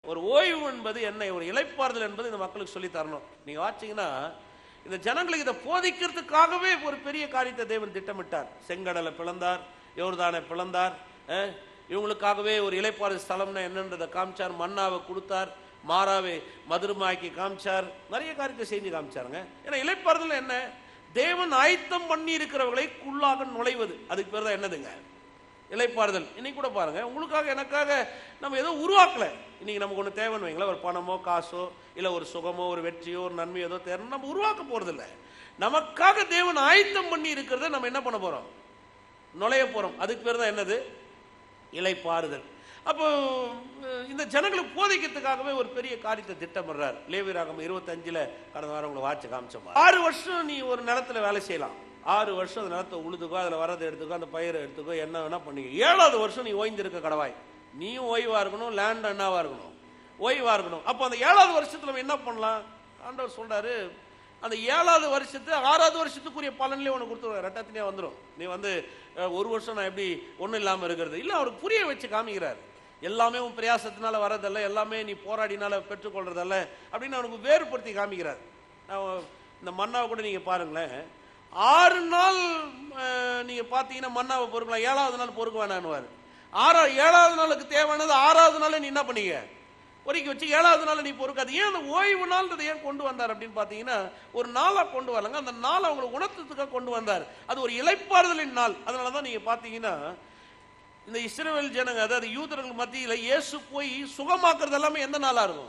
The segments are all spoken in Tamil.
ஒரு ஓய்வு என்பது என்ன ஒரு இலைப்பாறுதல் என்பது இந்த மக்களுக்கு சொல்லி தரணும் நீங்க வாச்சீங்கன்னா இந்த ஜனங்களுக்கு இதை போதிக்கிறதுக்காகவே ஒரு பெரிய காரியத்தை தேவன் திட்டமிட்டார் செங்கடலை பிளந்தார் யோர்தானை பிளந்தார் அஹ், இவங்களுக்காகவே ஒரு இலைப்பாறு ஸ்தலம்னா என்னன்றதை காமிச்சார் மன்னாவை கொடுத்தார் மாறாவை மதுரமாக்கி காமிச்சார் நிறைய காரியத்தை செஞ்சு காமிச்சாருங்க ஏன்னா இலைப்பாறுதல் என்ன தேவன் ஆயத்தம் பண்ணி இருக்கிறவர்களை குள்ளாக நுழைவது அதுக்கு பேர் தான் என்னதுங்க இலைப்பாறுதல் இன்னைக்கு கூட பாருங்க உங்களுக்காக எனக்காக நம்ம ஏதோ உருவாக்கல இன்னைக்கு நமக்கு ஒன்று தேவைன்னு வைங்களேன் ஒரு பணமோ காசோ இல்லை ஒரு சுகமோ ஒரு வெற்றியோ ஒரு நன்மையோ ஏதோ தேவை நம்ம உருவாக்க போறதில்ல நமக்காக தேவன் ஆயத்தம் பண்ணி இருக்கிறத நம்ம என்ன பண்ண போறோம் நுழைய போறோம் அதுக்கு பேர் தான் என்னது இலைப்பாறுதல் அப்போ அஹ், இந்த ஜனங்களுக்கு போதிக்கிறதுக்காகவே ஒரு பெரிய காரியத்தை திட்டமிடுறார் லேவிராகம் இருபத்தஞ்சுல கடந்த வாரம் உங்களை வாட்சி காமிச்சோம் ஆறு வருஷம் நீ ஒரு நிலத்துல வேலை செய்யலாம் ஆறு வருஷம் அந்த நிலத்தை உழுதுக்கோ அதில் வரதை எடுத்துக்கோ அந்த பயிரை எடுத்துக்கோ என்ன வேணா பண்ணிக்கோ ஏழாவது வருஷம் நீ ஓய்ந்திருக்க கடவாய் நீயும் ஓய்வா இருக்கணும் லேண்ட் என்னவா இருக்கணும் ஓய்வா இருக்கணும் அப்போ அந்த ஏழாவது வருஷத்துல நம்ம என்ன பண்ணலாம் ஆண்டவர் சொல்றாரு அந்த ஏழாவது வருஷத்து ஆறாவது வருஷத்துக்குரிய பலன்லேயே உனக்கு கொடுத்துருவார் ரெட்டத்தினே வந்துடும் நீ வந்து அஹ், ஒரு வருஷம் நான் எப்படி ஒன்றும் இல்லாமல் இருக்கிறது இல்லை அவருக்கு புரிய வச்சு காமிக்கிறார் எல்லாமே உன் பிரயாசத்தினால வரதல்ல எல்லாமே நீ போராடினால பெற்றுக்கொள்றதல்ல அப்படின்னு அவனுக்கு வேறுபடுத்தி காமிக்கிறார் நான் இந்த மன்னாவை கூட நீங்கள் பாருங்களேன் ஆறு நாள் அஹ், நீங்க பார்த்தீங்கன்னா மன்னாவை பொறுக்கலாம் ஏழாவது நாள் பொறுக்க வேணான்னுவார் ஆறா ஏழாவது நாளுக்கு தேவையானது ஆறாவது நாள் நீ என்ன பண்ணீங்க ஒதுக்கி வச்சு ஏழாவது நாள் நீ பொறுக்காது ஏன் அந்த ஓய்வு நாள்ன்றதை ஏன் கொண்டு வந்தார் அப்படின்னு பார்த்தீங்கன்னா ஒரு நாளாக கொண்டு வரலங்க அந்த நாள் அவங்களுக்கு உணர்த்தத்துக்காக கொண்டு வந்தார் அது ஒரு இலைப்பாறுதலின் நாள் அதனால தான் நீங்கள் பார்த்தீங்கன்னா இந்த இஸ்ரவேல் ஜனங்க அதாவது யூதர்கள் மத்தியில் இயேசு போய் சுகமாக்குறது எல்லாமே எந்த நாளாக இருக்கும்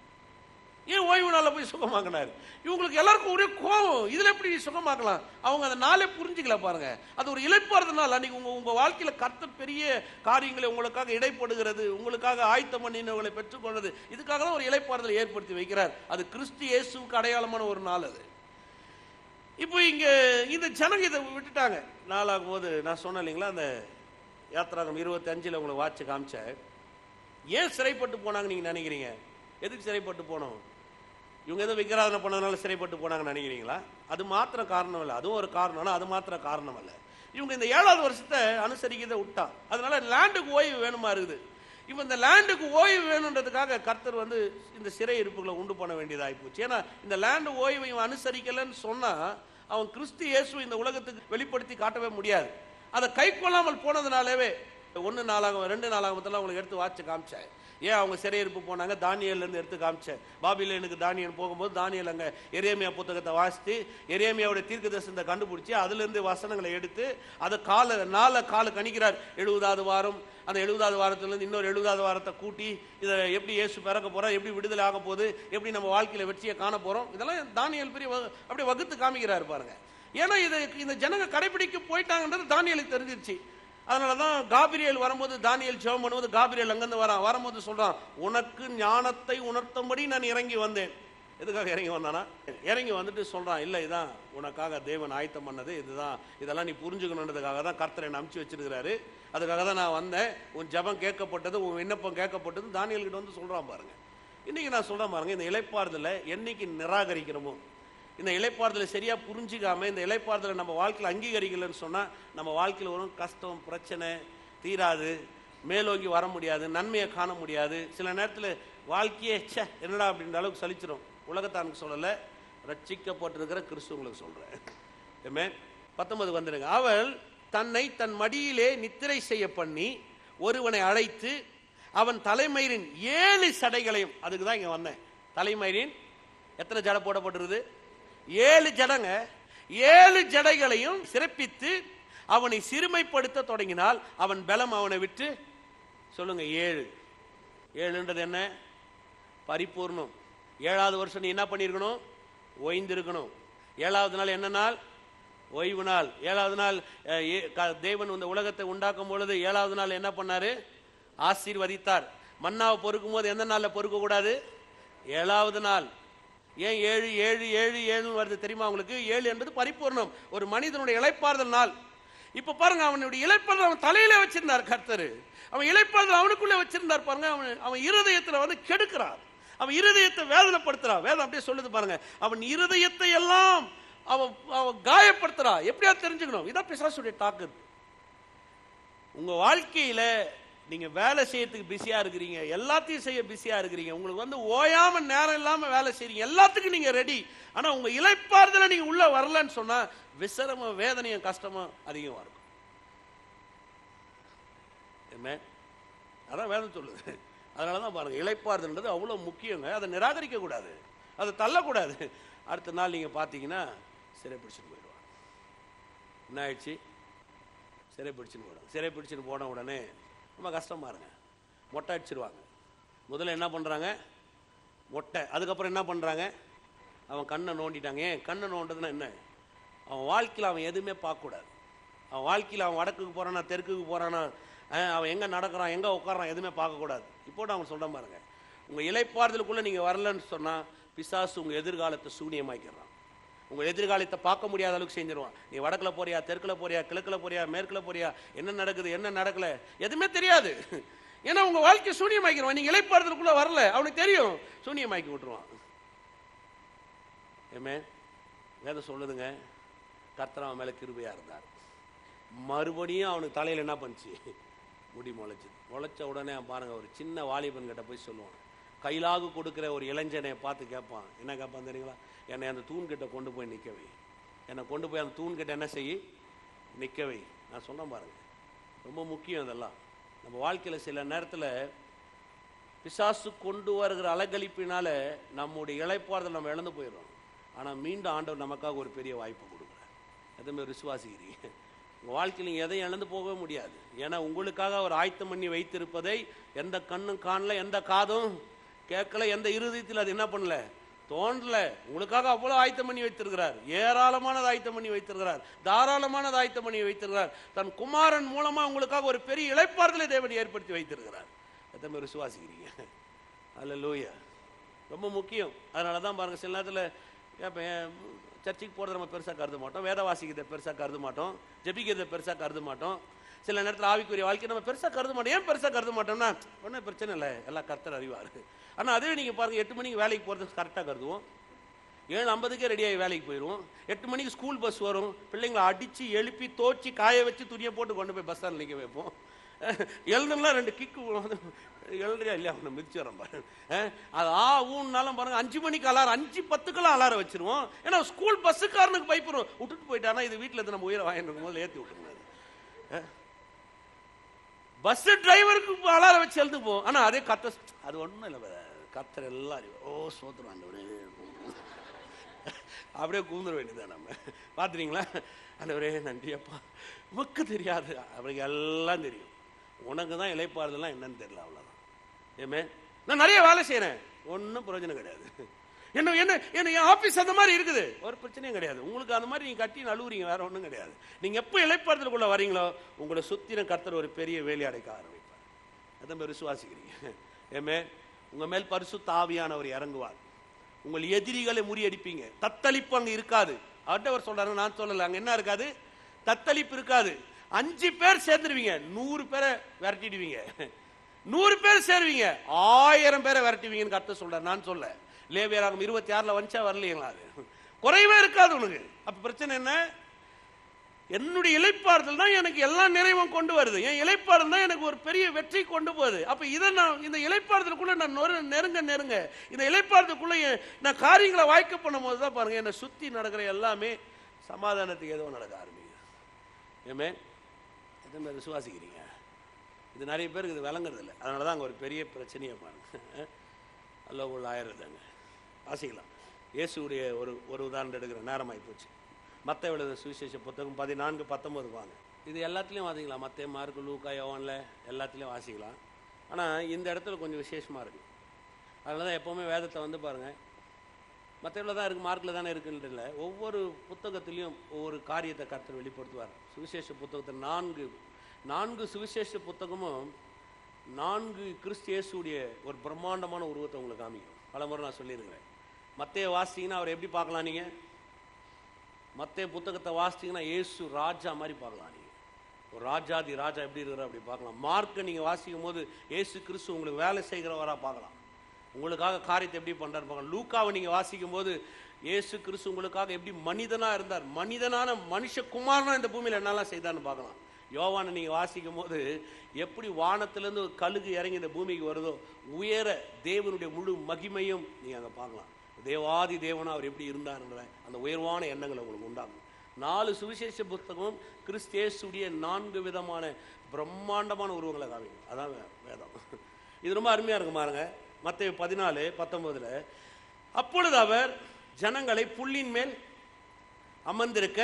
ஏன் ஓய்வு நாளில் போய் சுகமாக்கினார் இவங்களுக்கு எல்லாருக்கும் ஒரே கோபம் இதில் எப்படி சுகமாக்கலாம் அவங்க அந்த நாளே புரிஞ்சுக்கல பாருங்க அது ஒரு இழைப்பாறுத நாள் அன்னைக்கு உங்க உங்க வாழ்க்கையில கர்த்த பெரிய காரியங்களை உங்களுக்காக இடைப்படுகிறது உங்களுக்காக ஆயத்தம் பண்ணினவர்களை பெற்றுக்கொள்வது இதுக்காக தான் ஒரு இழைப்பாறுதலை ஏற்படுத்தி வைக்கிறார் அது கிறிஸ்து இயேசுவுக்கு அடையாளமான ஒரு நாள் அது இப்போ இங்க இந்த ஜனங்க இதை விட்டுட்டாங்க நாளாகும் போது நான் சொன்னேன் இல்லைங்களா அந்த யாத்திராகம் இருபத்தி அஞ்சுல உங்களை வாட்சி காமிச்சேன் ஏன் சிறைப்பட்டு போனாங்க நீங்க நினைக்கிறீங்க எதுக்கு சிறைப்பட்டு போனோம் இவங்க எதுவும் விக்கிராதனை பண்ணதுனால சிறைப்பட்டு போனாங்கன்னு நினைக்கிறீங்களா அது மாத்திரம் காரணம் இல்லை அதுவும் ஒரு காரணம் ஆனா அது மாத்திரம் காரணம் இல்லை இவங்க இந்த ஏழாவது வருஷத்தை அனுசரிக்கிறதை விட்டா அதனால லேண்டுக்கு ஓய்வு வேணுமா இருக்குது இப்போ இந்த லேண்டுக்கு ஓய்வு வேணுன்றதுக்காக கர்த்தர் வந்து இந்த சிறை இருப்புகளை உண்டு பண்ண வேண்டியதாகி போச்சு ஏன்னா இந்த லேண்டு ஓய்வை இவன் அனுசரிக்கலைன்னு சொன்னா அவன் கிறிஸ்து இயேசு இந்த உலகத்துக்கு வெளிப்படுத்தி காட்டவே முடியாது அதை கை கொள்ளாமல் போனதுனாலவே ஒன்று நாளாகும் ரெண்டு நாளாகமத்தெல்லாம் உங்களுக்கு எடுத்து வாட்சி காமிச்சேன் ஏன் அவங்க சிறையிருப்பு போனாங்க தானியல்ல இருந்து எடுத்து காமிச்சேன் பாபிலேனுக்கு தானியல் போகும்போது தானியல் அங்கே எரேமியா புத்தகத்தை வாசித்து எரேமியாவுடைய தீர்க்க தரிசனத்தை கண்டுபிடிச்சி அதிலிருந்து வசனங்களை எடுத்து அதை கால நாளை கால கணிக்கிறார் எழுபதாவது வாரம் அந்த எழுபதாவது வாரத்திலிருந்து இன்னொரு எழுபதாவது வாரத்தை கூட்டி இதை எப்படி இயேசு பிறக்க போறோம் எப்படி விடுதலை ஆக போகுது எப்படி நம்ம வாழ்க்கையில வெற்றியை காண போறோம் இதெல்லாம் தானியல் பெரிய வ- அப்படியே வகுத்து காமிக்கிறாரு பாருங்க ஏன்னா இதை இந்த ஜனங்க கடைபிடிக்க போயிட்டாங்கன்றது தானியலுக்கு தெரிஞ்சிருச்சு அதனால தான் காபிரியல் வரும்போது தானியல் ஜெபம் பண்ணும்போது காபிரியல் அங்கேருந்து வரான் வரும்போது சொல்றான் உனக்கு ஞானத்தை உணர்த்தும்படி நான் இறங்கி வந்தேன் எதுக்காக இறங்கி வந்தானா இறங்கி வந்துட்டு சொல்றான் இல்லை இதான் உனக்காக தேவன் ஆயத்தம் பண்ணது இதுதான் இதெல்லாம் நீ புரிஞ்சுக்கணுன்றதுக்காக தான் கர்த்தரை என்னை அனுப்பிச்சு வச்சிருக்கிறாரு அதுக்காக தான் நான் வந்தேன் உன் ஜெபம் கேட்கப்பட்டது உன் விண்ணப்பம் கேட்கப்பட்டது தானியல் கிட்ட வந்து சொல்றான் பாருங்க இன்னைக்கு நான் சொல்றேன் பாருங்க இந்த இலைப்பாறுதலை என்னைக்கு நிராகரிக்கிறோமோ இந்த இலைப்பாறுதலை சரியா புரிஞ்சிக்காம இந்த இலைப்பாறுதலை நம்ம வாழ்க்கையில் அங்கீகரிக்கலைன்னு சொன்னா நம்ம வாழ்க்கையில் வரும் கஷ்டம் பிரச்சனை தீராது மேலோங்கி வர முடியாது நன்மையை காண முடியாது சில நேரத்தில் வாழ்க்கையே ச்சே என்னடா அப்படின்ற அளவுக்கு சலிச்சிடும் உலகத்தானுக்கு சொல்லலை ரட்சிக்கப்பட்டிருக்கிற கிறிஸ்துவங்களுக்கு சொல்றேன் ஏமே பத்தொன்பது வந்துடுங்க அவள் தன்னை தன் மடியிலே நித்திரை செய்ய பண்ணி ஒருவனை அழைத்து அவன் தலைமயிரின் ஏழு சடைகளையும் அதுக்கு தான் இங்க வந்தேன் தலைமயிரின் எத்தனை ஜடை போடப்பட்டிருக்குது ஏழு ஜடங்க ஏழு ஜடைகளையும் சிறப்பித்து அவனை சிறுமைப்படுத்த தொடங்கினால் அவன் பலம் அவனை விட்டு சொல்லுங்க ஏழு ஏழுன்றது என்ன பரிபூர்ணம் ஏழாவது வருஷம் நீ என்ன பண்ணியிருக்கணும் ஓய்ந்திருக்கணும் ஏழாவது நாள் என்ன நாள் ஓய்வு நாள் ஏழாவது நாள் அஹ், ஏ- க- தேவன் இந்த உலகத்தை உண்டாக்கும் பொழுது ஏழாவது நாள் என்ன பண்ணாரு ஆசீர்வதித்தார் மன்னாவை பொறுக்கும் போது எந்த நாள்ல பொறுக்க கூடாது ஏழாவது நாள் ஏன் ஏழு ஏழு ஏழு ஏழுன்னு வருது தெரியுமா உங்களுக்கு ஏழு என்பது பரிபூர்ணம் ஒரு மனிதனுடைய இளைப்பாறுதல் நாள் இப்ப பாருங்க அவனுடைய இளைப்பாறுதல் அவன் தலையில வச்சிருந்தார் கர்த்தர் அவன் இளைப்பாறுதல் அவனுக்குள்ள வச்சிருந்தார் பாருங்க அவன் அவன் இருதயத்துல வந்து கெடுக்கிறான் அவன் இருதயத்தை வேதனைப்படுத்துறான் வேதம் அப்படியே சொல்லுது பாருங்க அவன் இருதயத்தை எல்லாம் அவன் அவன் காயப்படுத்துறான் எப்படியா தெரிஞ்சுக்கணும் இதான் பிசாசுடைய தாக்கு உங்க வாழ்க்கையில நீங்க வேலை செய்யறதுக்கு பிஸியா இருக்கிறீங்க எல்லாத்தையும் செய்ய பிஸியா இருக்கிறீங்க உங்களுக்கு வந்து ஓயாம நேரம் இல்லாம வேலை செய்றீங்க எல்லாத்துக்கும் நீங்க ரெடி ஆனா உங்க இலைப்பாறுதல நீங்க உள்ள வரலன்னு சொன்னா விசரமும் வேதனையும் கஷ்டமும் அதிகமா இருக்கும் என்ன அதான் வேதம் சொல்லுது அதனால தான் பாருங்க இலைப்பாறுதல்ன்றது அவ்வளோ முக்கியங்க அதை நிராகரிக்க கூடாது அதை தள்ளக்கூடாது அடுத்த நாள் நீங்கள் பார்த்தீங்கன்னா சிறை பிடிச்சிட்டு போயிடுவாங்க என்ன ஆயிடுச்சு சிறை பிடிச்சின்னு போயிடுவாங்க சிறை பிடிச்சின்னு போன உடனே ரொம்ப கஷ்டமா இருங்க மொட்டை அடிச்சிருவாங்க முதல்ல என்ன பண்ணுறாங்க மொட்டை அதுக்கப்புறம் என்ன பண்ணுறாங்க அவன் கண்ணை நோண்டிட்டாங்க ஏன் கண்ணை நோண்டதுன்னா என்ன அவன் வாழ்க்கையில் அவன் எதுவுமே பார்க்கக்கூடாது அவன் வாழ்க்கையில் அவன் வடக்குக்கு போகிறானா தெற்குக்கு போகிறானா அவன் எங்கே நடக்கிறான் எங்கே உட்காரான் எதுவுமே பார்க்கக்கூடாது இப்போ நான் சொல்ல பாருங்க உங்கள் இலைப்பாறுதலுக்குள்ளே நீங்கள் வரலன்னு சொன்னால் பிசாசு உங்கள் எதிர்காலத்தை சூனியமாக்கிறான் உங்கள் எதிர்காலத்தை பார்க்க முடியாத அளவுக்கு செஞ்சிருவான் நீ வடக்கில் போறியா தெற்குல போறியா கிழக்குல போறியா மேற்குல போறியா என்ன நடக்குது என்ன நடக்கல எதுவுமே தெரியாது ஏன்னா உங்க வாழ்க்கை சூனியமாக்கிடுவான் நீங்க இலைப்பாறுதலுக்குள்ள வரல அவனுக்கு தெரியும் சூனியமாக்கி விட்டுருவான் ஏமே வேதம் சொல்லுதுங்க கர்த்தர் அவன் மேல கிருபையா இருந்தார் மறுபடியும் அவனுக்கு தலையில என்ன பண்ணுச்சு முடி முளைச்சுது முளைச்ச உடனே அவன் பாருங்க ஒரு சின்ன வாலிபன் கிட்ட போய் சொல்லுவான் கைலாகு கொடுக்குற ஒரு இளைஞனை பார்த்து கேட்பான் என்ன கேட்பான் தெரியுங்களா என்னை அந்த தூண் கிட்ட கொண்டு போய் நிற்க வை என்னை கொண்டு போய் அந்த தூண் கிட்ட என்ன செய் நிற்க வை நான் சொன்னேன் பாருங்க ரொம்ப முக்கியம் இதெல்லாம் நம்ம வாழ்க்கையில் சில நேரத்தில் பிசாசு கொண்டு வருகிற அலங்கழிப்பினால நம்முடைய இழைப்பாறுதல் நம்ம இழந்து போயிடுறோம் ஆனால் மீண்டும் ஆண்டவர் நமக்காக ஒரு பெரிய வாய்ப்பு கொடுக்குறார் எதுவுமே விசுவாசிக்கிறீங்க உங்கள் வாழ்க்கையில் நீங்கள் எதையும் இழந்து போகவே முடியாது ஏன்னா உங்களுக்காக அவர் ஆயத்தம் பண்ணி வைத்திருப்பதை எந்த கண்ணும் காணல எந்த காதும் கேட்கல எந்த இருதயத்தில் அது என்ன பண்ணல தோன்றல உங்களுக்காக அவ்வளோ ஆயத்தம் பண்ணி வைத்திருக்கிறார் ஏராளமானது ஆயத்தம் பண்ணி வைத்திருக்கிறார் தாராளமானது ஆயத்தம் பண்ணி வைத்திருக்கிறார் தன் குமாரன் மூலமா உங்களுக்காக ஒரு பெரிய இழைப்பாறுதலை தேவன் ஏற்படுத்தி வைத்திருக்கிறார் எத்தனை பேர் விசுவாசிக்கிறீங்க அல்ல லூயா ரொம்ப முக்கியம் அதனால தான் பாருங்க சில நேரத்தில் கேட்பேன் சர்ச்சுக்கு போகிறத நம்ம பெருசாக கருத மாட்டோம் வேத வாசிக்கிறத பெருசாக கருத மாட்டோம் ஜெபிக்கிறத பெருசாக கருத மாட்டோம் சில நேரத்தில் ஆவிக்குரிய வாழ்க்கை நம்ம பெருசாக கருத மாட்டோம் ஏன் பெருசாக கருத மாட்டோம்னா ஒன்றும் பிரச்சனை இல்லை எல்லாம் கர்த்தர் அறிவார் ஆனால் அதுவே நீங்கள் பாருங்கள் எட்டு மணிக்கு வேலைக்கு போகிறது கரெக்டாக கருதுவோம் ஏழு ஐம்பதுக்கே ரெடியாகி வேலைக்கு போயிடுவோம் எட்டு மணிக்கு ஸ்கூல் பஸ் வரும் பிள்ளைங்களை அடித்து எழுப்பி தோச்சி காய வச்சு துணியை போட்டு கொண்டு போய் பஸ் ஸ்டாண்ட் நிற்க வைப்போம் எழுதுலாம் ரெண்டு கிக்கு எழுதுறியா இல்லையா அவனை மிதிச்சிடறேன் பாரு அஹ், அது ஆ ஊன்னாலும் பாருங்க அஞ்சு மணிக்கு அலாரம் அஞ்சு பத்துக்கெல்லாம் அலாரம் வச்சிருவோம் ஏன்னா ஸ்கூல் பஸ்ஸுக்காரனுக்கு பயப்படுவோம் விட்டுட்டு போயிட்டானா இது வீட்டில் இருந்து நம்ம உயிரை வாங்கிட்டு போது ஏற்றி விட்டுருங்க பஸ் டிரைவருக்கு அலாரம் வச்சு எழுதுப்போம் ஆனா அதே கத்த அது ஒண்ணும் இல்லை கத்தர் எல்லாம் அறிவு. ஓ சோத்திரம் ஆண்டவரே அப்படியே கூந்துட வேண்டியதான் நம்ம பார்த்துறீங்களா ஆண்டவரே நன்றி அப்பா உமக்கு தெரியாது அவருக்கு எல்லாம் தெரியும் உனக்கு தான் இலைப்பாறுதெல்லாம் என்னன்னு தெரியல அவ்வளோதான் ஏமே நான் நிறைய வேலை செய்கிறேன் ஒன்றும் பிரயோஜனம் கிடையாது என்ன என்ன என்ன என் ஆஃபீஸ் அந்த மாதிரி இருக்குது ஒரு பிரச்சனையும் கிடையாது உங்களுக்கு அந்த மாதிரி நீங்கள் கட்டி நழுவுறீங்க வேற ஒன்றும் கிடையாது நீங்கள் எப்போ இலைப்பாறுதலுக்குள்ள வரீங்களோ உங்களை சுத்தின கர்த்தர் ஒரு பெரிய வேலை அடைக்க ஆரம்பிப்பார் எத்தனை பேர் விசுவாசிக்கிறீங்க ஏமே உங்க மேல் பரிசுத்த ஆவியானவர் இறங்குவார் உங்கள் எதிரிகளை முறியடிப்பீங்க தத்தளிப்பு அங்க இருக்காது ஆண்டவர் சொல்றாரு நான் சொல்லல அங்க என்ன இருக்காது தத்தளிப்பு இருக்காது அஞ்சு பேர் சேர்ந்துருவீங்க நூறு பேரை விரட்டிடுவீங்க நூறு பேர் சேருவீங்க ஆயிரம் பேரை விரட்டுவீங்கன்னு கருத்து சொல்றாரு நான் சொல்ல லேவியராகும் இருபத்தி ஆறுல வந்துச்சா வரலைங்களா அது குறைவே இருக்காது உனக்கு அப்ப பிரச்சனை என்ன என்னுடைய இலைப்பாறுதல் தான் எனக்கு எல்லா நிறைவும் கொண்டு வருது என் இலைப்பாறுதல் தான் எனக்கு ஒரு பெரிய வெற்றி கொண்டு போகுது அப்ப இதை நான் இந்த இலைப்பாறுதலுக்குள்ள நான் நொறு- நெருங்க நெருங்க இந்த இலைப்பாறுதலுக்குள்ள என் நான் காரியங்களை வாய்க்க பண்ணும் போது தான் பாருங்க என்னை சுத்தி நடக்கிற எல்லாமே சமாதானத்துக்கு ஏதோ நடக்க ஆரம்பிக்குது ஏமே எத்தனை பேர் விசுவாசிக்கிறீங்க இது நிறைய பேருக்கு இது விளங்குறது இல்லை அதனால தான் அங்கே ஒரு பெரிய பிரச்சனையை பாருங்க அல்ல உள்ள ஆயிடுறதுங்க வாசிக்கலாம் இயேசுடைய ஒரு ஒரு உதாரணம் எடுக்கிற நேரமாகி போச்சு மத்த எழுத சுவிசேஷ புத்தகம் பதினான்கு பத்தொன்பது வாங்க இது எல்லாத்துலேயும் வாசிக்கலாம் மத்த மார்க்கு லூக்கா யோவானில் எல்லாத்துலேயும் வாசிக்கலாம் ஆனால் இந்த இடத்துல கொஞ்சம் விசேஷமாக இருக்குது அதனால தான் எப்போவுமே வேதத்தை வந்து பாருங்கள் மற்ற தான் இருக்குது மார்க்கில் தானே இருக்குன்ட்டு இல்லை ஒவ்வொரு புத்தகத்திலையும் ஒவ்வொரு காரியத்தை கர்த்தர் வெளிப்படுத்துவார் சுவிசேஷ புத்தகத்தை நான்கு நான்கு சுவிசேஷ புத்தகமும் நான்கு கிறிஸ்து இயேசுடைய ஒரு பிரம்மாண்டமான உருவத்தை உங்களுக்கு காமிக்கும் பல முறை நான் சொல்லியிருக்கிறேன் மத்தைய வாசிங்கன்னா அவர் எப்படி பார்க்கலாம் நீங்கள் மற்ற புத்தகத்தை வாசித்தீங்கன்னா இயேசு ராஜா மாதிரி பார்க்கலாம் நீங்கள் ஒரு ராஜாதி ராஜா எப்படி இருக்கிறார் அப்படி பார்க்கலாம் மார்க்கை நீங்கள் வாசிக்கும் போது இயேசு கிறிஸ்து உங்களுக்கு வேலை செய்கிறவராக பார்க்கலாம் உங்களுக்காக காரியத்தை எப்படி பண்ணுறாரு பார்க்கலாம் லூக்காவை நீங்கள் வாசிக்கும் போது இயேசு கிறிஸ்து உங்களுக்காக எப்படி மனிதனாக இருந்தார் மனிதனான மனுஷகுமாரனா இந்த பூமியில் என்னெல்லாம் செய்தார்னு பார்க்கலாம் யோவானை நீங்கள் வாசிக்கும் போது எப்படி வானத்திலேருந்து ஒரு கழுகு இறங்கி இந்த பூமிக்கு வருதோ உயர தேவனுடைய முழு மகிமையும் நீங்கள் அங்கே பார்க்கலாம் தேவாதி தேவனா அவர் எப்படி இருந்தாருன்ற அந்த உயர்வான எண்ணங்கள் உங்களுக்கு உண்டாகும் நாலு சுவிசேஷ புத்தகமும் கிறிஸ்தேசுடைய நான்கு விதமான பிரம்மாண்டமான உருவங்களை காமிக்கும் அதான் வே- வேதம் இது ரொம்ப அருமையாக இருக்கும் பாருங்க மற்ற பதினாலு பத்தொன்பதுல அப்பொழுது அவர் ஜனங்களை புல்லின் மேல் அமர்ந்திருக்க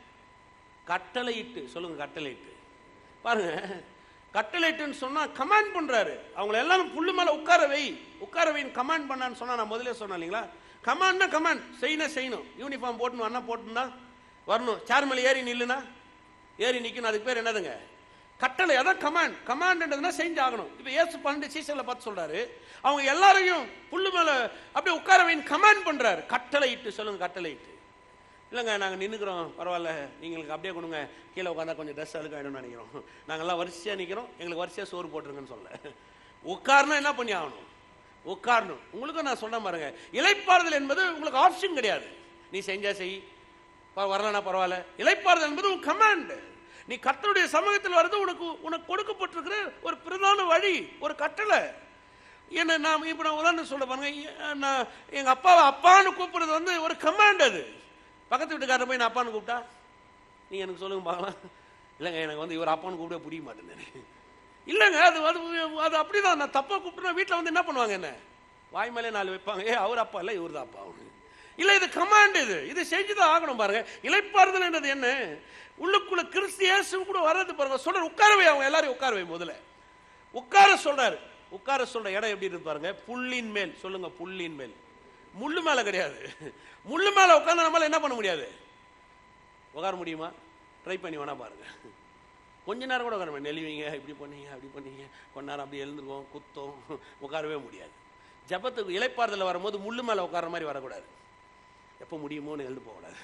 கட்டளையிட்டு சொல்லுங்க கட்டளையிட்டு பாருங்க கட்டளையிட்டுன்னு சொன்னா கமாண்ட் பண்றாரு அவங்கள எல்லாரும் புல்லு மேல உட்கார வை உட்கார வைன்னு கமாண்ட் பண்ணான்னு சொன்னா நான் முதல்ல சொன்னேன் இல்லைங்களா கமாண்ட்னா கமாண்ட் செய்யணும் செய்யணும் யூனிஃபார்ம் போட்டுன்னு அண்ணா போட்டுனா வரணும் சேர் மேல ஏறி நில்லுனா ஏறி நிக்கணும் அதுக்கு பேர் என்னதுங்க கட்டளை அதான் கமாண்ட் கமாண்ட்ன்றதுனா செஞ்சு ஆகணும் இப்போ ஏசு பன்னெண்டு சீசன்ல பார்த்து சொல்றாரு அவங்க எல்லாரையும் புல்லு மேல அப்படியே உட்கார வைன்னு கமாண்ட் பண்றாரு கட்டளை இட்டு சொல்லுங்க கட்டளை இட்டு இல்லைங்க நாங்கள் நின்றுக்கிறோம் பரவாயில்ல நீங்களுக்கு அப்படியே கொடுங்க கீழே உட்காந்தா கொஞ்சம் ட்ரெஸ் அழுக்காயிடும்னு நினைக்கிறோம் நாங்கள்லாம் வரிசையாக நிற்கிறோம் எங்களுக்கு வரிசையாக சோறு போட்டுருங்கன்னு சொல்ல உட்கார்னா என்ன பண்ணி ஆகணும் உட்காரணும் உங்களுக்கும் நான் சொல்ல பாருங்க இலைப்பாறுதல் என்பது உங்களுக்கு ஆப்ஷன் கிடையாது நீ செஞ்சா செய் ப- வரலனா பரவாயில்ல இலைப்பாறுதல் என்பது உன் கமாண்ட் நீ கர்த்தருடைய சமூகத்தில் வர்றது உனக்கு உனக்கு கொடுக்கப்பட்டிருக்கிற ஒரு பிரதான வழி ஒரு கட்டளை என்ன நான் இப்போ நான் உதாரணம் சொல்ல பாருங்க எ- நான் எங்கள் அப்பாவை அப்பான்னு கூப்பிடுறது வந்து ஒரு கமாண்ட் அது பக்கத்து வீட்டுக்காரர் போய் நான் அப்பான்னு கூப்பிட்டா நீங்கள் எனக்கு சொல்லுங்க பார்க்கலாம் இல்லைங்க எனக்கு வந்து இவர் அப்பான்னு கூப்பிட புரிய மாட்டேன் இல்லைங்க அது அது அது அப்படிதான் நான் தப்பாக கூப்பிட்டா வீட்டில் வந்து என்ன பண்ணுவாங்க என்ன வாய் மேலே நாலு வைப்பாங்க ஏ அவர் அப்பா இல்லை இவர் தான் அப்பா அவனு இல்லை இது கமாண்ட் இது இது செஞ்சுதான் ஆகணும் பாருங்க இலைப்பாறுதல்ன்றது என்ன உள்ளுக்குள்ள கிறிஸ்து இயேசு கூட வர்றது பாருங்க சொல்ற உட்காரவே அவங்க எல்லாரையும் உட்காரவே முதல்ல உட்கார சொல்றாரு உட்கார சொல்ற இடம் எப்படி இருக்கு பாருங்க புல்லின் மேல் சொல்லுங்க புல்லின் மேல் முள்ளு மேல கிடையாது முள்ளு மேல உட்கார்ந்து நம்மளால என்ன பண்ண முடியாது உட்கார முடியுமா ட்ரை பண்ணி வேணா பாருங்க கொஞ்ச நேரம் கூட உட்கார நெளிவீங்க இப்படி பண்ணீங்க அப்படி பண்ணீங்க கொஞ்ச நேரம் அப்படி எழுந்துருவோம் குத்தம் உட்காரவே முடியாது ஜபத்துக்கு இலைப்பாறுதல் வரும்போது முள்ளு மேல உட்கார மாதிரி வரக்கூடாது எப்போ முடியுமோன்னு எழுந்து போகக்கூடாது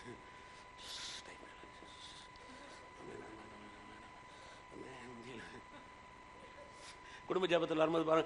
குடும்ப ஜபத்தில் வரும்போது பாருங்க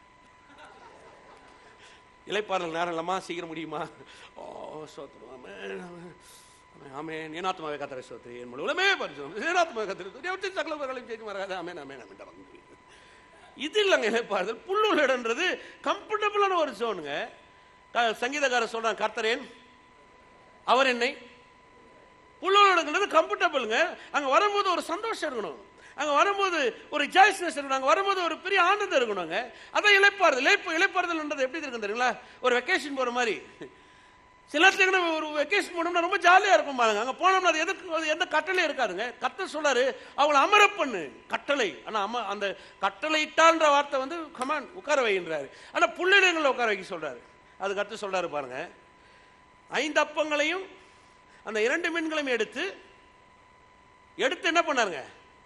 இலைப்பாறுதல் நேரம் இல்லம்மா சீக்கிரம் முடியுமா ஓ சோத்திரம் ஆமென், ஆமென். ஆமென் ஏனாத்மாவை கத்திர சோத்ரி என் முழுவதுமே பரிசு ஏனாத்மாவை கத்திர வச்சு சகலவர்களையும் செய்து வராது ஆமென் ஆமென் ஆமென் வந்து இது இல்லைங்க இலைப்பாறுதல் புல்லுள்ளடன்றது கம்ஃபர்டபுளான ஒரு ஜோனுங்க க- சங்கீதக்காரர் சொல்றான் கர்த்தரேன் அவர் என்னை புல்லுள்ளடங்கிறது கம்ஃபர்டபுளுங்க அங்க வரும்போது ஒரு சந்தோஷம் இருக்கணும் அங்க வரும்போது ஒரு ஜாய்ஸ்னஸ் இருக்கணும் அங்க வரும்போது ஒரு பெரிய ஆனந்தம் இருக்கணுங்க அதான் இழைப்பாறுதல் இழைப்பு இழைப்பாறுதல்ன்றது எப்படி இருக்கும் தெரியுங்களா ஒரு வெக்கேஷன் போற மாதிரி சில இடத்துல நம்ம ஒரு வெக்கேஷன் போனோம்னா ரொம்ப ஜாலியா இருக்கும் பாருங்க அங்க போனோம்னா அது எதுக்கு அது எந்த கட்டளையும் இருக்காதுங்க கத்த சொல்றாரு அவளை அமர பண்ணு கட்டளை ஆனா அம அந்த கட்டளை இட்டான்ற வார்த்தை வந்து கமான் உட்கார வைன்றாரு ஆனா புள்ளிடங்களை உட்கார வைக்க சொல்றாரு அதுக்கு அடுத்து சொல்றாரு பாருங்க ஐந்து அப்பங்களையும் அந்த இரண்டு மீன்களையும் எடுத்து எடுத்து என்ன பண்ணாருங்க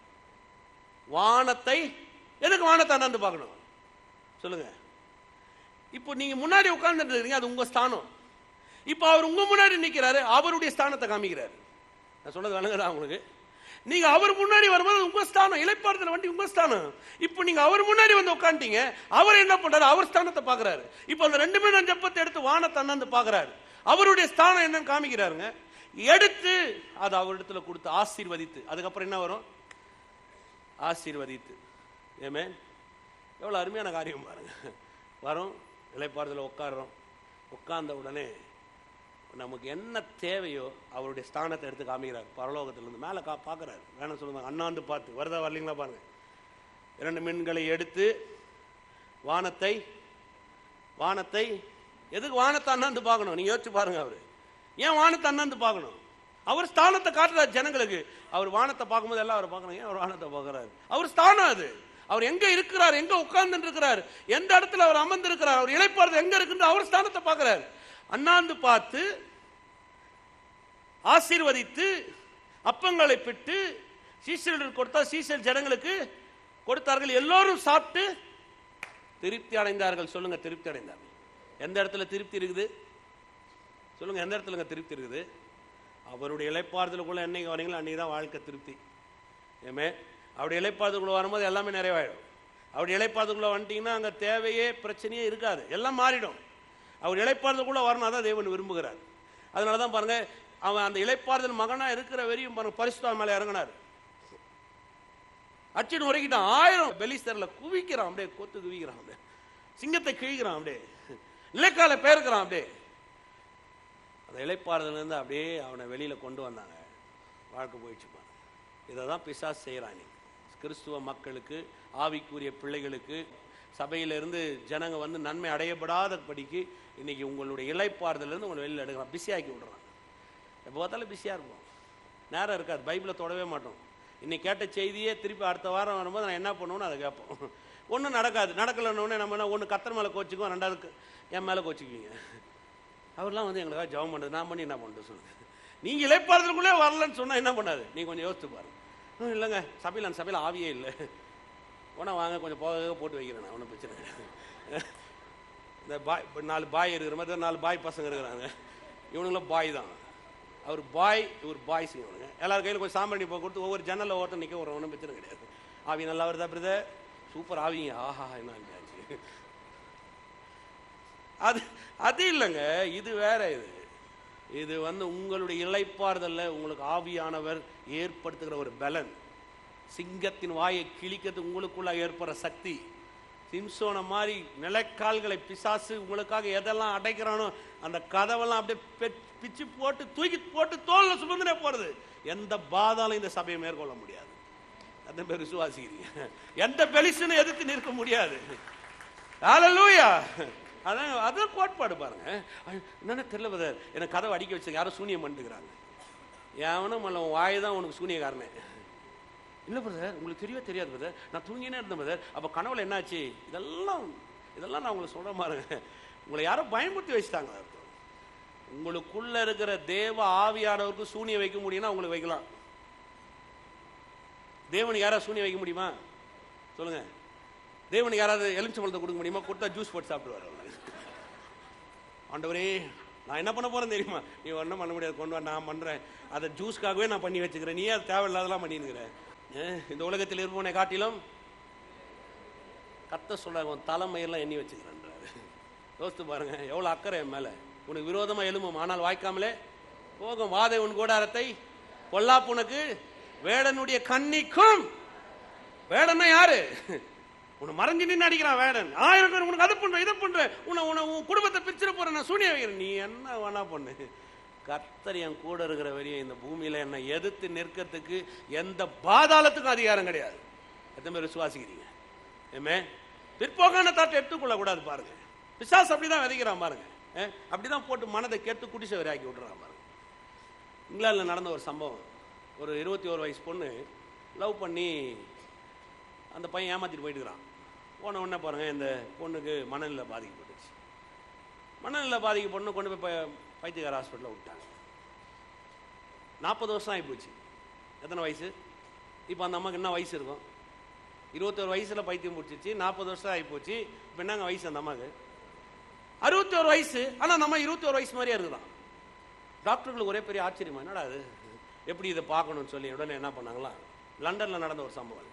வானத்தை எதுக்கு வானத்தை அண்ணாந்து பார்க்கணும் சொல்லுங்க இப்போ நீங்க முன்னாடி உட்கார்ந்துட்டு இருக்கீங்க அது உங்க ஸ்தானம் இப்போ அவர் உங்க முன்னாடி நிக்கிறாரு அவருடைய ஸ்தானத்தை காமிக்கிறாரு நான் சொன்னது வணங்குதா உங்களுக்கு நீங்க அவர் முன்னாடி வரும்போது அது உங்க ஸ்தானம் இலைப்பாறுதல் வண்டி உங்க ஸ்தானம் இப்போ நீங்க அவர் முன்னாடி வந்து உட்காந்துட்டீங்க அவர் என்ன பண்றாரு அவர் ஸ்தானத்தை பார்க்கறாரு இப்போ அந்த ரெண்டு மீன் ஜப்பத்தை எடுத்து வானத்தை அண்ணாந்து பார்க்கறாரு அவருடைய ஸ்தானம் என்னன்னு காமிக்கிறாருங்க எடுத்து அது அவரிடத்துல கொடுத்து ஆசீர்வதித்து அதுக்கப்புறம் என்ன வரும் ஆசீர்வதித்து ஏமே எவ்வளோ அருமையான காரியம் பாருங்க வரோம் இலைப்பாறுதல உட்காடுறோம் உட்கார்ந்த உடனே நமக்கு என்ன தேவையோ அவருடைய ஸ்தானத்தை எடுத்து காமிக்கிறார் பரலோகத்திலிருந்து மேலே கா பார்க்குறாரு வேணாம் சொல்லுவாங்க அண்ணாந்து பார்த்து வருதா வரலீங்களா பாருங்க இரண்டு மீன்களை எடுத்து வானத்தை வானத்தை எதுக்கு வானத்தை அண்ணாந்து பார்க்கணும் நீங்க யோசிச்சு பாருங்க அவரு ஏன் வானத்தை அண்ணாந்து பார்க்கணும் அவர் ஸ்தானத்தை காட்டுறாரு ஜனங்களுக்கு அவர் வானத்தை பார்க்கும்போது எல்லாம் அவர் பார்க்கணும் ஏன் அவர் வானத்தை பார்க்கறாரு அவர் ஸ்தானம் அது அவர் எங்க இருக்கிறார் எங்க உட்கார்ந்து இருக்கிறார் எந்த இடத்துல அவர் அமர்ந்து இருக்கிறார் அவர் இழைப்பார்ந்து எங்க இருக்குன்னு அவர் ஸ்தானத்தை பார்க்கிறார் அண்ணாந்து பார்த்து ஆசீர்வதித்து அப்பங்களை பிட்டு சீசர்களுக்கு கொடுத்தா சீசல் ஜனங்களுக்கு கொடுத்தார்கள் எல்லோரும் சாப்பிட்டு திருப்தி அடைந்தார்கள் சொல்லுங்க திருப்தி அடைந்தார்கள் எந்த இடத்துல திருப்தி இருக்குது சொல்லுங்க எந்த இடத்துலங்க திருப்தி இருக்குது அவருடைய இலைப்பாறுதலுக்குள்ள என்னைக்கு வரீங்களோ அன்னைக்கு தான் வாழ்க்கை திருப்தி ஏமே அவருடைய இலைப்பாறுதலுக்குள்ள வரும்போது எல்லாமே நிறைவாயிடும் அவருடைய இலைப்பாறுதலுக்குள்ள வந்துட்டீங்கன்னா அங்கே தேவையே பிரச்சனையே இருக்காது எல்லாம் மாறிடும் அவர் இலைப்பாறுதலுக்குள்ள வரணும் அதான் தேவன் விரும்புகிறார் அதனால தான் பாருங்க அவன் அந்த இலைப்பாறுதல் மகனா இருக்கிற வரையும் பாருங்க பரிசுத்தா மேலே இறங்கினார் அச்சின் உரைக்கிட்டான் ஆயிரம் பெலிஸ்தரில் குவிக்கிறான் அப்படியே கொத்து குவிக்கிறான் அப்படியே சிங்கத்தை கிழிக்கிறான் அப்படியே நிலைக்கால பேருக்கிறான் அப்படியே அந்த இலைப்பாறுதலேருந்து அப்படியே அவனை வெளியில கொண்டு வந்தாங்க வாழ்க்கை போயிடுச்சு பாருங்க இதை தான் பிசாஸ் செய்கிறான் இன்னைக்கு கிறிஸ்துவ மக்களுக்கு ஆவிக்குரிய பிள்ளைகளுக்கு சபையிலிருந்து ஜனங்க வந்து நன்மை அடையப்படாத படிக்கு இன்னைக்கு உங்களுடைய இலைப்பாறுதலேருந்து உங்களை வெளியில் எடுக்கிறான் பிஸியாக்கி விடுறான் எப்போ பார்த்தாலும் பிஸியாக இருப்போம் நேரம் இருக்காது பைபிளை தொடவே மாட்டோம் இன்னைக்கு கேட்ட செய்தியே திருப்பி அடுத்த வாரம் வரும்போது நான் என்ன பண்ணுவேன்னு அதை கேட்போம் ஒன்றும் நடக்காது நடக்கலைன்னு நம்ம என்ன ஒன்று கத்தர் மேலே கோச்சிக்குவோம் ரெண்டாவது என் மேலே கோச்சிக்குவீங்க அவர்லாம் வந்து எங்களுக்காக ஜெபம் பண்ணுறது நான் பண்ணி என்ன பண்ணுறது சொல்லுங்க நீங்கள் இலைப்பாறுதலுக்குள்ளே வரலன்னு சொன்னால் என்ன பண்ணாது நீ கொஞ்சம் யோசிச்சு பாருங்க "ம், இல்லைங்க சபையில் அந்த சபையில் ஆவியே இல்லை உடனே வாங்க கொஞ்சம் போக போட்டு வைக்கிறேன் நான் ஒன்றும் பிரச்சனை கிடையாது இந்த பாய் இப்ப நாலு பாய் இருக்கிற மாதிரி தான் நாலு பாய் பசங்க இருக்கிறாங்க இவனுங்களும் பாய் தான் அவர் பாய் இவர் பாய்ஸ் இவனுங்க எல்லாரும் கையில் கொஞ்சம் சாம்பிராணி போய் கொடுத்து ஒவ்வொரு ஜன்னலில் ஒருத்தன் நிற்க ஒரு ஒன்றும் பிரச்சனை கிடையாது ஆவி நல்லா வருதா பிரதர் சூப்பர் ஆவிங்க ஆஹா என்ன ஆச்சு அது அது இல்லைங்க இது வேற இது இது வந்து உங்களுடைய இளைப்பாறுதல்ல உங்களுக்கு ஆவியானவர் ஏற்படுத்துகிற ஒரு பலன் சிங்கத்தின் வாயை கிழிக்கிறது உங்களுக்குள்ள ஏற்படுற சக்தி சிம்சோனை மாதிரி நிலைக்கால்களை பிசாசு உங்களுக்காக எதெல்லாம் அடைக்கிறானோ அந்த கதவெல்லாம் அப்படியே பெ- பிச்சு போட்டு தூக்கி போட்டு தோல்ல சுமந்துனே போறது எந்த பாதாலும் இந்த சபையை மேற்கொள்ள முடியாது அந்த பேர் விசுவாசிக்கிறீங்க எந்த பெலிசுன்னு எதிர்த்து நிற்க முடியாது ஹalleluya அதான் அதான் கோட்பாடு பாருங்க ஐயோ, என்னன்னு தெரியல பதர் எனக்கு கதவை அடிக்க வச்சு யாரும் சூனியம் பண்ணிட்டுக்கிறாங்க எவனும் மல்ல உன் வாய் தான் உனக்கு சூனியக்காரனே இல்லை பிரதர் உங்களுக்கு தெரியவே தெரியாது பிரதர் நான் தூங்கினே இருந்தேன் பிரதர் அப்போ கனவுல என்னாச்சு இதெல்லாம் இதெல்லாம் நான் உங்களுக்கு சொல்ற பாருங்க உங்களை யாரோ பயமுறுத்தி வச்சுட்டாங்க உங்களுக்குள்ள இருக்கிற தேவ ஆவியானவருக்கு சூனியம் வைக்க முடியும்னா உங்களுக்கு வைக்கலாம் தேவனுக்கு யாராவது சூனியம் வைக்க முடியுமா சொல்லுங்க தேவனுக்கு யாராவது எலுமிச்சம்பழத்தை கொடுக்க முடியுமா கொடுத்தா ஜூஸ் போட்டு சாப்பிடுவார் அவர் ஆண்டவரே நான் என்ன பண்ண போறேன் தெரியுமா நீ ஒன்றும் பண்ண முடியாது கொண்டு வா நான் பண்றேன் அதை ஜூஸ்க்காகவே நான் பண்ணி வச்சுக்கிறேன் நீ அது தேவையில்லாதெல்லாம் பண்ணிருக்கிற இந்த உலகத்தில் இருப்பவனை காட்டிலும் கத்த சொல்றாங்க உன் தலைமையெல்லாம் எண்ணி வச்சுக்கிறேன்றாரு யோசித்து பாருங்க எவ்வளோ அக்கறை என் மேல உனக்கு விரோதமா எழும்பும் ஆனால் வாய்க்காமலே போகும் வாதை உன் கூடாரத்தை பொல்லாப்புனக்கு வேடனுடைய கண்ணிக்கும் வேடன்னா யாரு உன்னை மறைஞ்சு நின்று அடிக்கிறான் வேடன் ஆயிரம் பேர் உனக்கு அதை பண்றேன் இதை பண்றேன் உன்னை உன்னை உன் குடும்பத்தை பிரிச்சிட போறேன் நான் சூனியம் வைக்கிறேன் நீ என்ன வேணா பண்ணு கர்த்தர் என் கூட இருக்கிற வரையும் இந்த பூமியில என்னை எதிர்த்து நிற்கிறதுக்கு எந்த பாதாளத்துக்கும் அதிகாரம் கிடையாது எத்தனை பேர் விசுவாசிக்கிறீங்க ஏமே பிற்போக்கான தாட்டை எடுத்துக்கொள்ள கூடாது பாருங்க பிசாஸ் அப்படிதான் விதைக்கிறான் பாருங்க ஏ, அப்படிதான் போட்டு மனதை கெட்டு குடிசை வரையாக்கி விட்டுறான் பாருங்க இங்கிலாந்தில் நடந்த ஒரு சம்பவம் ஒரு இருபத்தி ஒரு வயசு பொண்ணு லவ் பண்ணி அந்த பையன் ஏமாத்திட்டு போயிட்டுக்கிறான் போன உடனே பாருங்க இந்த பொண்ணுக்கு மனநிலை பாதிக்கப்பட்டுச்சு மனநிலை பாதிக்கப்பட்டு கொண்டு போய் ப- பைத்தியக்கார ஹாஸ்பிட்டலில் விட்டாங்க நாற்பது வருஷம் ஆகிப்போச்சு எத்தனை வயசு இப்போ அந்த அம்மாக்கு என்ன வயசு இருக்கும் இருபத்தோரு வயசில் பைத்தியம் பிடிச்சிச்சு நாற்பது வருஷம் ஆகிப்போச்சு இப்போ என்னங்க வயசு அந்த அம்மாக்கு அறுபத்தோரு வயசு ஆனால் நம்ம இருபத்தோரு வயசு மாதிரியே இருக்குதான் டாக்டர்களுக்கு ஒரே பெரிய ஆச்சரியமா என்னடா அது எப்படி இதை பார்க்கணும்னு சொல்லி உடனே என்ன பண்ணாங்களா லண்டனில் நடந்த ஒரு சம்பவம்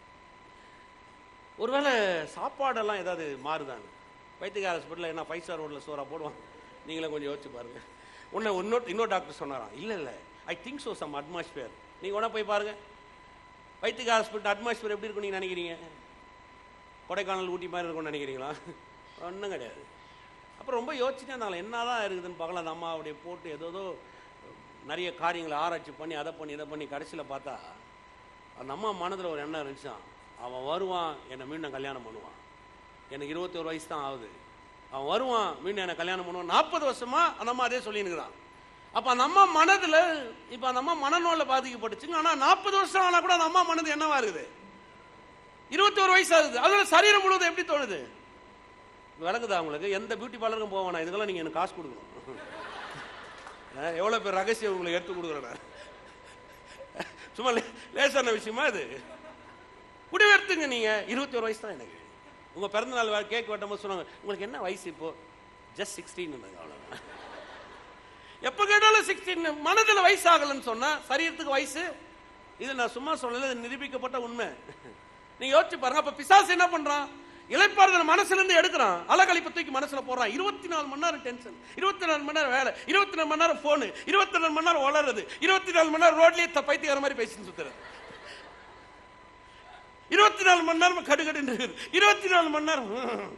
ஒருவேளை சாப்பாடெல்லாம் ஏதாவது மாறுதான்னு வைத்தியகார ஹாஸ்பிட்டலில் என்ன ஃபைவ் ஸ்டார் ரோட்டில் சோறா போடுவான் நீங்களே கொஞ்சம் யோசிச்சு பாருங்க உன்னை இன்னொரு இன்னொரு டாக்டர் சொன்னாராம் இல்லை இல்லை I think so some atmosphere நீங்கள் உடனே போய் பாருங்க வைத்தியகார ஹாஸ்பிட்டல் அட்மாஸ்பியர் எப்படி இருக்கும் நீங்கள் நினைக்கிறீங்க கொடைக்கானல் ஊட்டி மாதிரி இருக்கும்னு நினைக்கிறீங்களா ஒன்றும் கிடையாது அப்புறம் ரொம்ப யோசிச்சுட்டே இருந்தாங்களே என்னதான் இருக்குதுன்னு பார்க்கலாம் அந்த அம்மாவுடைய போட்டு ஏதோ நிறைய காரியங்களை ஆராய்ச்சி பண்ணி அதை பண்ணி இதை பண்ணி கடைசியில் பார்த்தா அந்த அம்மா மனதில் ஒரு எண்ணம் இருந்துச்சான் அவன் வருவான் என்னை மீண்டும் கல்யாணம் பண்ணுவான் எனக்கு இருபத்தோரு வயசு தான் ஆகுது அவன் வருவான் மீண்டும் என்னை கல்யாணம் பண்ணுவான் நாற்பது வருஷமா அந்த அம்மா அதே சொல்லினுக்கிறான் அப்போ அந்த அம்மா மனதில் இப்போ அந்த அம்மா மனநோயில் பாதிக்கப்பட்டுச்சுங்க ஆனால் நாற்பது வருஷம் ஆனால் கூட அந்த அம்மா மனது என்னவா இருக்குது இருபத்தோரு வயசு ஆகுது அதனால சரீரம் முழுவதும் எப்படி தோணுது விளக்குதா உங்களுக்கு எந்த பியூட்டி பார்லருக்கும் போவானா இதுக்கெல்லாம் நீங்கள் எனக்கு காசு கொடுக்கணும் அஹ், எவ்வளவு பேர் ரகசியம் உங்களுக்கு எடுத்து கொடுக்குறேன் சும்மா லே- லேசான விஷயமா இது குடிவெடுத்துங்க நீங்க இருபத்தி ஒரு வயசு தான் எனக்கு உங்க பிறந்த நாள் வே- கேக் வெட்டும் போது சொன்னாங்க உங்களுக்கு என்ன வயசு இப்போ ஜஸ்ட் சிக்ஸ்டீன் அவ்வளவுதான் எப்ப கேட்டாலும் சிக்ஸ்டீன் மனதுல வயசு ஆகலன்னு சொன்னா சரீரத்துக்கு வயசு இது நான் சும்மா சொல்லல இது நிரூபிக்கப்பட்ட உண்மை நீங்க யோசிச்சு பாருங்க அப்ப பிசாசு என்ன பண்றான் இளைப்பாறுதல் மனசுல இருந்து எடுக்கிறான் அலகழிப்பு தூக்கி மனசுல போடுறான் இருபத்தி நாலு மணி நேரம் டென்ஷன் இருபத்தி நாலு மணி நேரம் வேலை இருபத்தி நாலு மணி நேரம் போனு இருபத்தி நாலு மணி நேரம் வளருது இருபத்தி நாலு மணி நேரம் ரோட்லயே த- பைத்தியக்கார மாதிரி பேசிட்டு சுத்துறது இருபத்தி நாலு மணி நேரம் கடுகடுன்னு இருக்குது இருபத்தி நாலு மணி நேரம்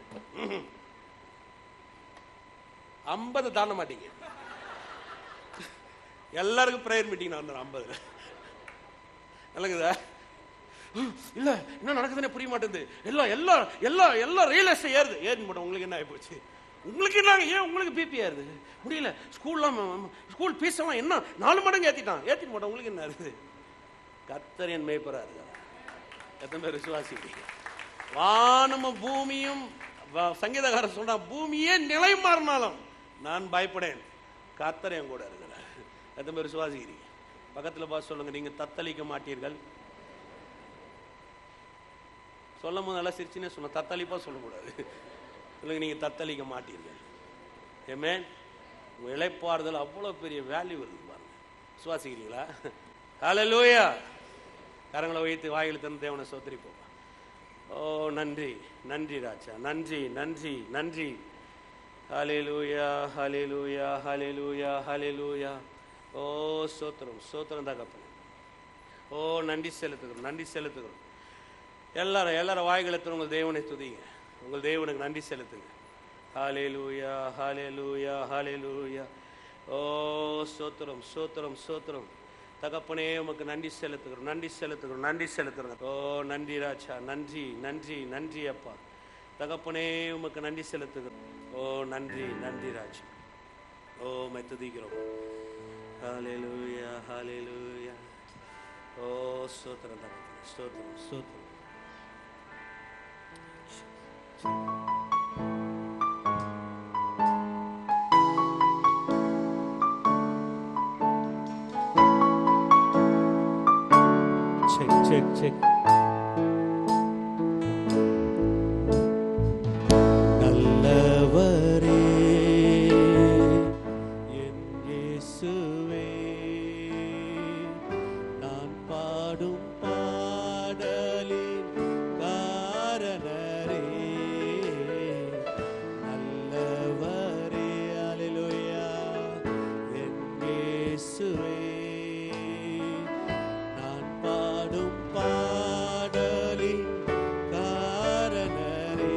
ஐம்பது தாண்ட மாட்டீங்க எல்லாருக்கும் ப்ரேயர் மீட்டிங் நான் வந்துடும் ஐம்பதுல நல்லக்குதா இல்ல என்ன நடக்குதுன்னு புரிய மாட்டேங்குது எல்லாம் எல்லாம் எல்லாம் எல்லாம் ரியல் எஸ்டேட் ஏறுது ஏறி மாட்டோம் உங்களுக்கு என்ன ஆகி போச்சு உங்களுக்கு என்ன ஏன் உங்களுக்கு பிபி ஏறுது முடியல ஸ்கூல்லாம் ஸ்கூல் ஃபீஸ் எல்லாம் என்ன நாலு மடங்கு ஏத்திட்டான் ஏத்திட்டு மாட்டோம் உங்களுக்கு என்ன இருக்குது கத்தர் என் மேய்ப்பரா இருக்கா எத்தனை பேர் விசுவாசிப்பீங்க வானமும் பூமியும் வ- சங்கீதக்காரன் சொல்றான் பூமியே நிலை மாறினாலும் நான் பயப்படேன் கத்தர் என் கூட இருக்கிறார் எத்தனை பேர் விசுவாசிக்கிறீங்க பக்கத்துல பார்த்து சொல்லுங்க நீங்க தத்தளிக்க மாட்டீர்கள் சொல்லும் போது நல்லா சிரிச்சுனே சொன்ன தத்தளிப்பா சொல்லக்கூடாது சொல்லுங்க நீங்க தத்தளிக்க மாட்டீர்கள் ஏமே உங்க இழைப்பாறுதல் அவ்வளவு பெரிய வேல்யூ இருக்கு பாருங்க சுவாசிக்கிறீங்களா ஹalleluya கரங்களை வைத்து வாயில் திறந்து தேவனை சோத்திரிப்போம் ஓ நன்றி நன்றி ராஜா நன்றி நன்றி நன்றி ஹalleluya ஹalleluya ஹalleluya ஹalleluya ஓ சோத்திரம் சோத்திரம் தகப்பனே ஓ நன்றி செலுத்துகிறோம் நன்றி செலுத்துகிறோம் எல்லாரும் எல்லாரும் வாய்களை திறந்து உங்கள் தேவனை துதிங்க உங்கள் தேவனுக்கு நன்றி செலுத்துங்க ஹalleluya ஹalleluya ஹalleluya ஓ சோத்திரம் சோத்திரம் சோத்திரம் தகப்பனே உமக்கு நன்றி செலுத்துகிறோம் நன்றி செலுத்துகிறோம் நன்றி செலுத்துகிறோம் ஓ நன்றி ராஜா நன்றி நன்றி நன்றி அப்பா தகப்பனே உமக்கு நன்றி செலுத்துகிறோம் ஓ நன்றி நன்றி ராஜா ஓ உம்மை துதிக்கிறோம் ஹalleluya ஹalleluya ஓ ஸ்தோத்திரம் தகப்பனே ஸ்தோத்திரம் ஸ்தோத்திரம் செக் செக் செக் நல்லவரே என் இயேசுவே நான் பாடும் பாடலின் காரணரே நல்லவரே அல்லேலூயா என் இயேசுவே நான் பாடும் பாடலின் காரணரே